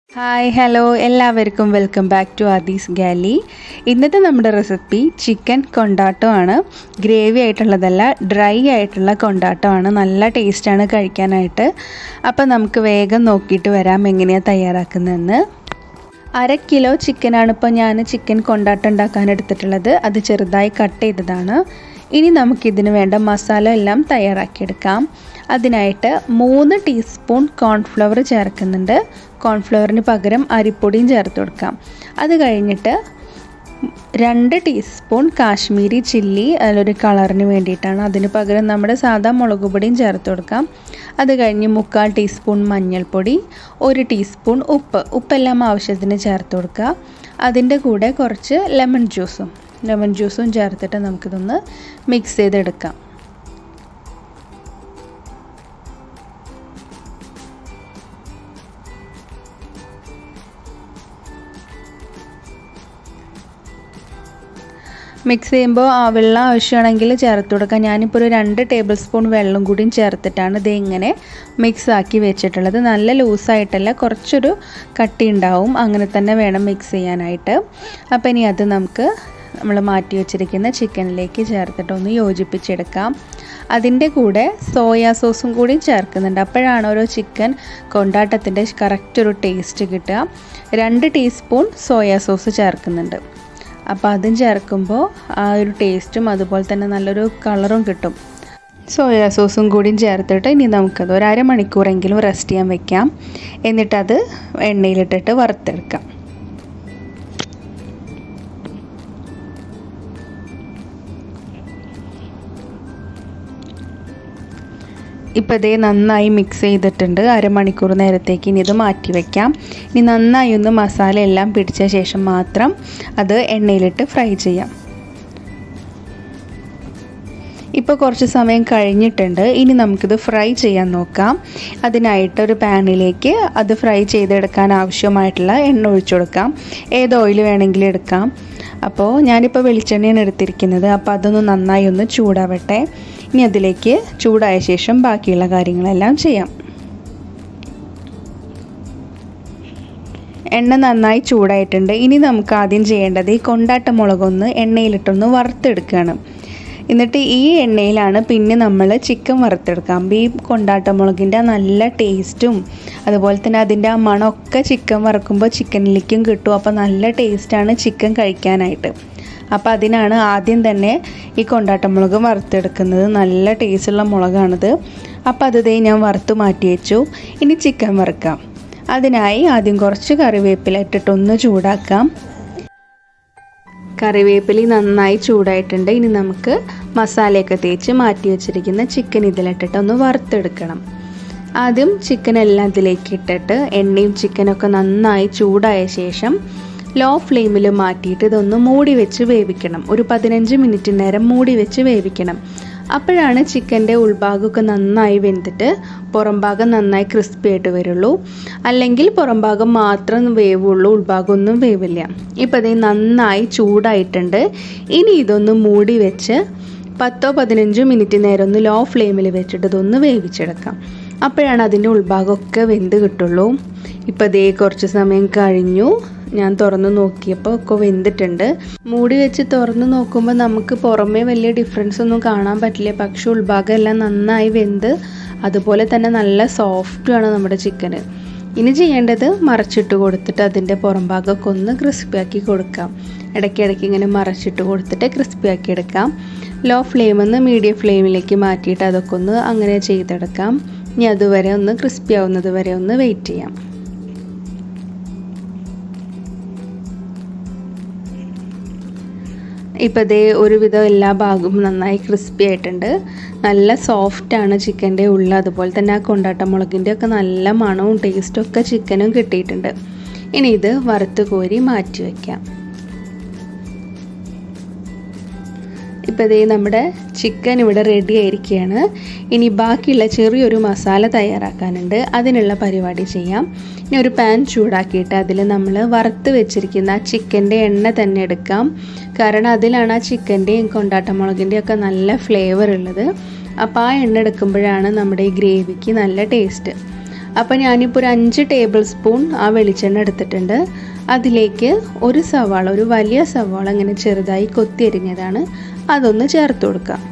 hi hello എല്ലാവർക്കും welcome back to ആദീസ് ഗാലി ഇന്നത്തെ നമ്മുടെ റെസിപ്പി ചിക്കൻ കൊണ്ടാട്ടമാണ് ഗ്രേവി ആയിട്ടുള്ളതല്ല ഡ്രൈ ആയിട്ടുള്ള കൊണ്ടാട്ടമാണ് നല്ല ടേസ്റ്റാണ് കഴിക്കാനായിട്ട് അപ്പോൾ നമുക്ക് വേഗം നോക്കിയിട്ട് വരാം എങ്ങനെയാണ് തയ്യാറാക്കുന്നതെന്ന് അര കിലോ ചിക്കനാണ് ഇപ്പോൾ ഞാൻ ചിക്കൻ കൊണ്ടാട്ടം ഉണ്ടാക്കാൻ എടുത്തിട്ടുള്ളത് അത് ചെറുതായി കട്ട് ചെയ്തതാണ് ഇനി നമുക്കിതിന് വേണ്ട മസാല എല്ലാം തയ്യാറാക്കിയെടുക്കാം അതിനായിട്ട് മൂന്ന് ടീസ്പൂൺ കോൺഫ്ലവർ ചേർക്കുന്നുണ്ട് കോൺഫ്ലവറിന് പകരം അരിപ്പൊടിയും ചേർത്ത് കൊടുക്കാം അത് കഴിഞ്ഞിട്ട് രണ്ട് ടീസ്പൂൺ കാശ്മീരി ചില്ലി അതിലൊരു കളറിന് വേണ്ടിയിട്ടാണ് അതിന് പകരം നമ്മുടെ സാധാ മുളക് പൊടിയും ചേർത്ത് കൊടുക്കാം അത് കഴിഞ്ഞ് മുക്കാൽ ടീസ്പൂൺ മഞ്ഞൾപ്പൊടി ഒരു ടീസ്പൂൺ ഉപ്പ് ഉപ്പെല്ലാം ആവശ്യത്തിന് ചേർത്ത് കൊടുക്കുക അതിൻ്റെ കൂടെ കുറച്ച് ലെമൺ ജ്യൂസും ലെമൺ ജ്യൂസും ചേർത്തിട്ട് നമുക്കിതൊന്ന് മിക്സ് ചെയ്തെടുക്കാം മിക്സ് ചെയ്യുമ്പോൾ ആ വെള്ളം ആവശ്യമാണെങ്കിൽ ചേർത്ത് കൊടുക്കാം ഞാനിപ്പോൾ ഒരു രണ്ട് ടേബിൾ സ്പൂൺ വെള്ളം കൂടിയും ചേർത്തിട്ടാണ് ഇത് ഇങ്ങനെ മിക്സ് ആക്കി വെച്ചിട്ടുള്ളത് നല്ല ലൂസായിട്ടല്ല കുറച്ചൊരു കട്ടി ഉണ്ടാവും അങ്ങനെ തന്നെ വേണം മിക്സ് ചെയ്യാനായിട്ട് അപ്പോൾ ഇനി അത് നമുക്ക് നമ്മൾ മാറ്റി വെച്ചിരിക്കുന്ന ചിക്കനിലേക്ക് ചേർത്തിട്ട് ഒന്ന് യോജിപ്പിച്ചെടുക്കാം അതിൻ്റെ കൂടെ സോയാ സോസും കൂടി ചേർക്കുന്നുണ്ട് അപ്പോഴാണ് ഓരോ ചിക്കൻ കൊണ്ടാട്ടത്തിൻ്റെ കറക്റ്റ് ഒരു ടേസ്റ്റ് കിട്ടുക രണ്ട് ടീസ്പൂൺ സോയാ സോസ് ചേർക്കുന്നുണ്ട് അപ്പോൾ അതും ചേർക്കുമ്പോൾ ആ ഒരു ടേസ്റ്റും അതുപോലെ തന്നെ നല്ലൊരു കളറും കിട്ടും സോയാ സോസും കൂടിയും ചേർത്തിട്ട് ഇനി നമുക്കത് ഒരു അരമണിക്കൂറെങ്കിലും റെസ്റ്റ് ചെയ്യാൻ വെക്കാം എന്നിട്ടത് എണ്ണയിലിട്ടിട്ട് വറുത്തെടുക്കാം ഇപ്പോൾ ഇതേ നന്നായി മിക്സ് ചെയ്തിട്ടുണ്ട് അരമണിക്കൂർ നേരത്തേക്ക് ഇനി ഇത് മാറ്റി വയ്ക്കാം ഇനി നന്നായി ഒന്ന് മസാല എല്ലാം പിടിച്ച ശേഷം മാത്രം അത് എണ്ണയിലിട്ട് ഫ്രൈ ചെയ്യാം ഇപ്പോൾ കുറച്ച് സമയം കഴിഞ്ഞിട്ടുണ്ട് ഇനി നമുക്കിത് ഫ്രൈ ചെയ്യാൻ നോക്കാം അതിനായിട്ട് ഒരു പാനിലേക്ക് അത് ഫ്രൈ ചെയ്തെടുക്കാൻ ആവശ്യമായിട്ടുള്ള എണ്ണ ഒഴിച്ചു കൊടുക്കാം ഏത് ഓയിൽ വേണമെങ്കിലും എടുക്കാം അപ്പോൾ ഞാനിപ്പോൾ വെളിച്ചെണ്ണയാണ് എടുത്തിരിക്കുന്നത് അപ്പോൾ അതൊന്ന് നന്നായി ഒന്ന് ചൂടാവട്ടെ ഇനി അതിലേക്ക് ചൂടായ ശേഷം ബാക്കിയുള്ള കാര്യങ്ങളെല്ലാം ചെയ്യാം എണ്ണ നന്നായി ചൂടായിട്ടുണ്ട് ഇനി നമുക്ക് ആദ്യം ചെയ്യേണ്ടത് ഈ കൊണ്ടാട്ട മുളകൊന്ന് എണ്ണയിലിട്ടൊന്ന് വറുത്തെടുക്കുകയാണ് എന്നിട്ട് ഈ എണ്ണയിലാണ് പിന്നെ നമ്മൾ ചിക്കൻ വറുത്തെടുക്കാം ഈ കൊണ്ടാട്ട മുളകിൻ്റെ നല്ല ടേസ്റ്റും അതുപോലെ തന്നെ അതിൻ്റെ ആ മണമൊക്കെ ചിക്കൻ വറുക്കുമ്പോൾ ചിക്കനിലേക്കും കിട്ടും അപ്പോൾ നല്ല ടേസ്റ്റാണ് ചിക്കൻ കഴിക്കാനായിട്ട് അപ്പോൾ അതിനാണ് ആദ്യം തന്നെ ഈ കൊണ്ടാട്ടമുളക് വറുത്തെടുക്കുന്നത് നല്ല ടേസ്റ്റുള്ള മുളകാണിത് അപ്പോൾ അത് ദേ ഞാൻ വറുത്ത് മാറ്റി വെച്ചു ഇനി ചിക്കൻ വറുക്കാം അതിനായി ആദ്യം കുറച്ച് കറിവേപ്പില ഇട്ടിട്ടൊന്ന് ചൂടാക്കാം കറിവേപ്പില നന്നായി ചൂടായിട്ടുണ്ട് ഇനി നമുക്ക് മസാലയൊക്കെ തേച്ച് മാറ്റി വെച്ചിരിക്കുന്ന ചിക്കൻ ഇതിലിട്ടിട്ട് ഒന്ന് വറുത്തെടുക്കണം ആദ്യം ചിക്കൻ എല്ലാം ഇതിലേക്ക് ഇട്ടിട്ട് എണ്ണയും ചിക്കനൊക്കെ നന്നായി ചൂടായ ശേഷം ലോ ഫ്ലെയിമിൽ മാറ്റിയിട്ട് ഇതൊന്ന് മൂടി വെച്ച് വേവിക്കണം ഒരു പതിനഞ്ച് മിനിറ്റ് നേരം മൂടി വെച്ച് വേവിക്കണം അപ്പോഴാണ് ചിക്കൻ്റെ ഉൾഭാഗമൊക്കെ നന്നായി വെന്തിട്ട് പുറം ഭാഗം നന്നായി ക്രിസ്പി ആയിട്ട് വരുള്ളൂ അല്ലെങ്കിൽ പുറം ഭാഗം മാത്രം വേവുള്ളൂ ഉൾഭാഗം ഒന്നും വേവില്ല ഇപ്പോൾ ഇത് നന്നായി ചൂടായിട്ടുണ്ട് ഇനി ഇതൊന്ന് മൂടി വെച്ച് പത്തോ പതിനഞ്ചോ മിനിറ്റ് നേരം ഒന്ന് ലോ ഫ്ലെയിമിൽ വെച്ചിട്ട് ഇതൊന്ന് വേവിച്ചെടുക്കാം അപ്പോഴാണ് അതിൻ്റെ ഉൾഭാഗമൊക്കെ വെന്ത് കിട്ടുള്ളൂ ഇപ്പോൾ ഇതേ കുറച്ച് സമയം കഴിഞ്ഞു ഞാൻ തുറന്ന് നോക്കിയപ്പോൾ ഒക്കെ വെന്തിട്ടുണ്ട് മൂടി വെച്ച് തുറന്ന് നോക്കുമ്പോൾ നമുക്ക് പുറമേ വലിയ ഡിഫറൻസ് ഒന്നും കാണാൻ പറ്റില്ല പക്ഷെ ഉൾഭാഗം എല്ലാം നന്നായി വെന്ത് അതുപോലെ തന്നെ നല്ല സോഫ്റ്റുമാണ് നമ്മുടെ ചിക്കന് ഇനി ചെയ്യേണ്ടത് മറച്ചിട്ട് കൊടുത്തിട്ട് അതിൻ്റെ പുറം ഭാഗമൊക്കെ ഒന്ന് ക്രിസ്പിയാക്കി കൊടുക്കാം ഇടയ്ക്കിടയ്ക്ക് ഇങ്ങനെ മറച്ചിട്ട് കൊടുത്തിട്ട് ക്രിസ്പിയാക്കി എടുക്കാം ലോ ഫ്ലെയിമിൽ നിന്ന് മീഡിയം ഫ്ലെയിമിലേക്ക് മാറ്റിയിട്ട് അതൊക്കെ ഒന്ന് അങ്ങനെ ചെയ്തെടുക്കാം ഇനി അതുവരെ ഒന്ന് ക്രിസ്പി ആവുന്നത് വരെ ഒന്ന് വെയിറ്റ് ചെയ്യാം ഇപ്പോൾ ഇതേ ഒരുവിധം എല്ലാ ഭാഗവും നന്നായി ക്രിസ്പി ആയിട്ടുണ്ട് നല്ല സോഫ്റ്റാണ് ചിക്കൻ്റെ ഉള്ളിൽ അതുപോലെ തന്നെ ആ കൊണ്ടാട്ട മുളകിൻ്റെ ഒക്കെ നല്ല മണവും ടേസ്റ്റും ഒക്കെ ചിക്കനും കിട്ടിയിട്ടുണ്ട് ഇനി ഇത് വറുത്ത് കോരി മാറ്റി വയ്ക്കാം ഇപ്പോൾ ഇതേ നമ്മുടെ ചിക്കൻ ഇവിടെ റെഡി ആയിരിക്കുകയാണ് ഇനി ബാക്കിയുള്ള ചെറിയൊരു മസാല തയ്യാറാക്കാനുണ്ട് അതിനുള്ള പരിപാടി ചെയ്യാം ഇനി ഒരു പാൻ ചൂടാക്കിയിട്ട് അതിൽ നമ്മൾ വറുത്ത് വെച്ചിരിക്കുന്ന ആ ചിക്കൻ്റെ എണ്ണ തന്നെ എടുക്കാം കാരണം അതിലാണ് ആ ചിക്കൻ്റെയും കൊണ്ടാട്ടമുളകിൻ്റെയും ഒക്കെ നല്ല ഫ്ലേവർ ഉള്ളത് അപ്പോൾ ആ എണ്ണ എടുക്കുമ്പോഴാണ് നമ്മുടെ ഈ ഗ്രേവിക്ക് നല്ല ടേസ്റ്റ് അപ്പോൾ ഞാനിപ്പോൾ ഒരു അഞ്ച് ടേബിൾ സ്പൂൺ ആ വെളിച്ചെണ്ണ എടുത്തിട്ടുണ്ട് അതിലേക്ക് ഒരു സവാള ഒരു വലിയ സവാള ഇങ്ങനെ ചെറുതായി കൊത്തി എരിഞ്ഞതാണ് അതൊന്ന് ചേർത്ത് കൊടുക്കാം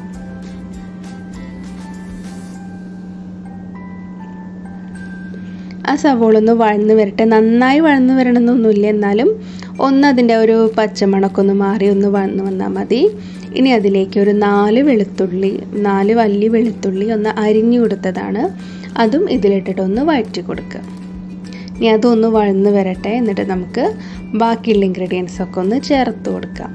ആ സവോള ഒന്ന് വഴന്ന് വരട്ടെ നന്നായി വഴന്ന് വരണമെന്നൊന്നുമില്ല എന്നാലും ഒന്ന് അതിൻ്റെ ഒരു പച്ചമണമൊക്കെ ഒന്ന് മാറി ഒന്ന് വഴന്ന് വന്നാൽ മതി ഇനി അതിലേക്ക് ഒരു നാല് വെളുത്തുള്ളി നാല് വലിയ വെളുത്തുള്ളി ഒന്ന് അരിഞ്ഞു കൊടുത്തതാണ് അതും ഇതിലിട്ടിട്ട് ഒന്ന് വഴറ്റി കൊടുക്കുക ഇനി അതൊന്ന് വഴന്ന് വരട്ടെ എന്നിട്ട് നമുക്ക് ബാക്കിയുള്ള ഇൻഗ്രീഡിയൻസ് ഒക്കെ ഒന്ന് ചേർത്ത് കൊടുക്കാം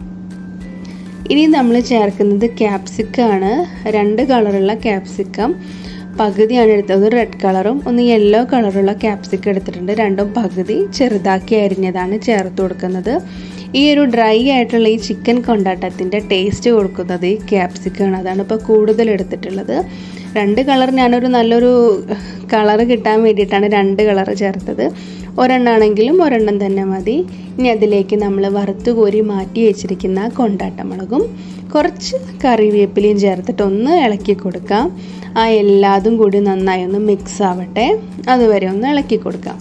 ഇനി നമ്മൾ ചേർക്കുന്നത് ക്യാപ്സിക്കാണ് രണ്ട് കളറുള്ള ക്യാപ്സിക്കം പകുതിയാണ് എടുത്തത് റെഡ് കളറും ഒന്ന് യെല്ലോ കളറുള്ള ക്യാപ്സിക്കം എടുത്തിട്ടുണ്ട് രണ്ടും പകുതി ചെറുതാക്കി അരിഞ്ഞതാണ് ചേർത്ത് കൊടുക്കുന്നത് ഈ ഒരു ഡ്രൈ ആയിട്ടുള്ള ഈ ചിക്കൻ കൊണ്ടാട്ടത്തിൻ്റെ ടേസ്റ്റ് കൊടുക്കുന്നത് ഈ ക്യാപ്സിക്കാണ് അതാണ് ഇപ്പോൾ കൂടുതൽ എടുത്തിട്ടുള്ളത് രണ്ട് കളർ ഞാനൊരു നല്ലൊരു കളർ കിട്ടാൻ വേണ്ടിയിട്ടാണ് രണ്ട് കളർ ചേർത്തത് ഒരെണ്ണാണെങ്കിലും ഒരെണ്ണം തന്നെ മതി ഇനി അതിലേക്ക് നമ്മൾ വറുത്ത് കോരി മാറ്റി വെച്ചിരിക്കുന്ന കൊണ്ടാട്ടമുളകും കുറച്ച് കറിവേപ്പിലയും ചേർത്തിട്ട് ഒന്ന് ഇളക്കി കൊടുക്കാം ആ എല്ലാതും കൂടി നന്നായി ഒന്ന് മിക്സ് ആവട്ടെ അതുവരെ ഒന്ന് ഇളക്കി കൊടുക്കാം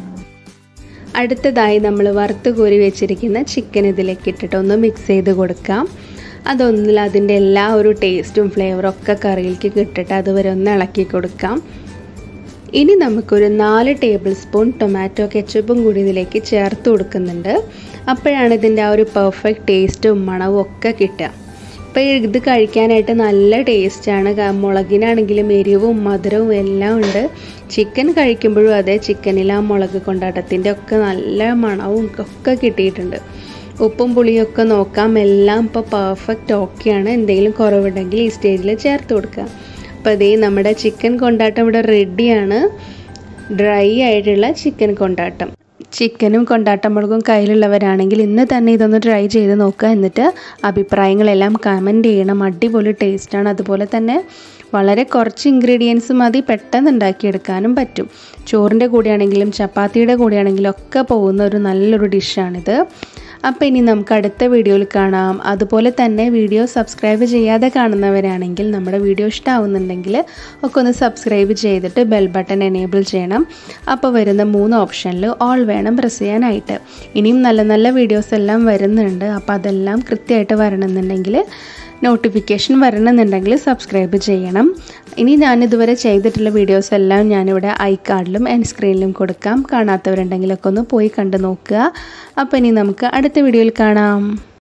അടുത്തതായി നമ്മൾ വറുത്ത് കോരി വെച്ചിരിക്കുന്ന ചിക്കൻ ഇതിലേക്ക് ഇട്ടിട്ട് ഒന്ന് മിക്സ് ചെയ്ത് കൊടുക്കാം അതൊന്നിൽ അതിൻ്റെ എല്ലാ ഒരു ടേസ്റ്റും ഫ്ലേവറും ഒക്കെ കറിയിലേക്ക് കിട്ടിട്ട് അതുവരെ ഒന്ന് ഇളക്കി കൊടുക്കാം ഇനി നമുക്കൊരു നാല് ടേബിൾ സ്പൂൺ ടൊമാറ്റോ കെച്ചപ്പും കൂടി ഇതിലേക്ക് ചേർത്ത് കൊടുക്കുന്നുണ്ട് അപ്പോഴാണ് ഇതിൻ്റെ ആ ഒരു പെർഫെക്റ്റ് ടേസ്റ്റും മണവും ഒക്കെ കിട്ടുക ഇപ്പോൾ ഇത് കഴിക്കാനായിട്ട് നല്ല ടേസ്റ്റാണ് മുളകിനാണെങ്കിലും എരിവും മധുരവും എല്ലാം ഉണ്ട് ചിക്കൻ കഴിക്കുമ്പോഴും അതെ ചിക്കനിൽ ആ മുളക് കൊണ്ടാട്ടത്തിൻ്റെ ഒക്കെ നല്ല മണവും ഒക്കെ കിട്ടിയിട്ടുണ്ട് ഉപ്പും പുളിയൊക്കെ നോക്കാം എല്ലാം ഇപ്പോൾ പെർഫെക്റ്റ് ഓക്കെയാണ് എന്തെങ്കിലും കുറവുണ്ടെങ്കിൽ ഈ സ്റ്റേജിൽ ചേർത്ത് കൊടുക്കുക അപ്പോൾ അതേ നമ്മുടെ ചിക്കൻ കൊണ്ടാട്ടം ഇവിടെ റെഡിയാണ് ഡ്രൈ ആയിട്ടുള്ള ചിക്കൻ കൊണ്ടാട്ടം ചിക്കനും കൊണ്ടാട്ടമുളകും കയ്യിലുള്ളവരാണെങ്കിൽ ഇന്ന് തന്നെ ഇതൊന്ന് ട്രൈ ചെയ്ത് നോക്കുക എന്നിട്ട് അഭിപ്രായങ്ങളെല്ലാം കമൻറ്റ് ചെയ്യണം അടിപൊളി ടേസ്റ്റാണ് അതുപോലെ തന്നെ വളരെ കുറച്ച് ഇൻഗ്രീഡിയൻസ് മതി പെട്ടെന്ന് ഉണ്ടാക്കിയെടുക്കാനും പറ്റും ചോറിൻ്റെ കൂടെയാണെങ്കിലും ചപ്പാത്തിയുടെ കൂടെയാണെങ്കിലും ഒക്കെ പോകുന്ന ഒരു നല്ലൊരു ഡിഷാണിത് അപ്പോൾ ഇനി നമുക്ക് അടുത്ത വീഡിയോയിൽ കാണാം അതുപോലെ തന്നെ വീഡിയോ സബ്സ്ക്രൈബ് ചെയ്യാതെ കാണുന്നവരാണെങ്കിൽ നമ്മുടെ വീഡിയോ ഇഷ്ടമാവുന്നുണ്ടെങ്കിൽ ഒക്കെ ഒന്ന് സബ്സ്ക്രൈബ് ചെയ്തിട്ട് ബെൽ ബട്ടൺ എനേബിൾ ചെയ്യണം അപ്പോൾ വരുന്ന മൂന്ന് ഓപ്ഷനിൽ ഓൾ വേണം പ്രസ് ചെയ്യാനായിട്ട് ഇനിയും നല്ല നല്ല വീഡിയോസ് എല്ലാം വരുന്നുണ്ട് അപ്പോൾ അതെല്ലാം കൃത്യമായിട്ട് വരണമെന്നുണ്ടെങ്കിൽ നോട്ടിഫിക്കേഷൻ വരണമെന്നുണ്ടെങ്കിൽ സബ്സ്ക്രൈബ് ചെയ്യണം ഇനി ഞാൻ ഇതുവരെ ചെയ്തിട്ടുള്ള വീഡിയോസ് എല്ലാം ഞാനിവിടെ ഐ കാർഡിലും എൻ സ്ക്രീനിലും കൊടുക്കാം കാണാത്തവരുണ്ടെങ്കിലൊക്കെ ഒന്ന് പോയി കണ്ടു നോക്കുക അപ്പോൾ ഇനി നമുക്ക് അടുത്ത വീഡിയോയിൽ കാണാം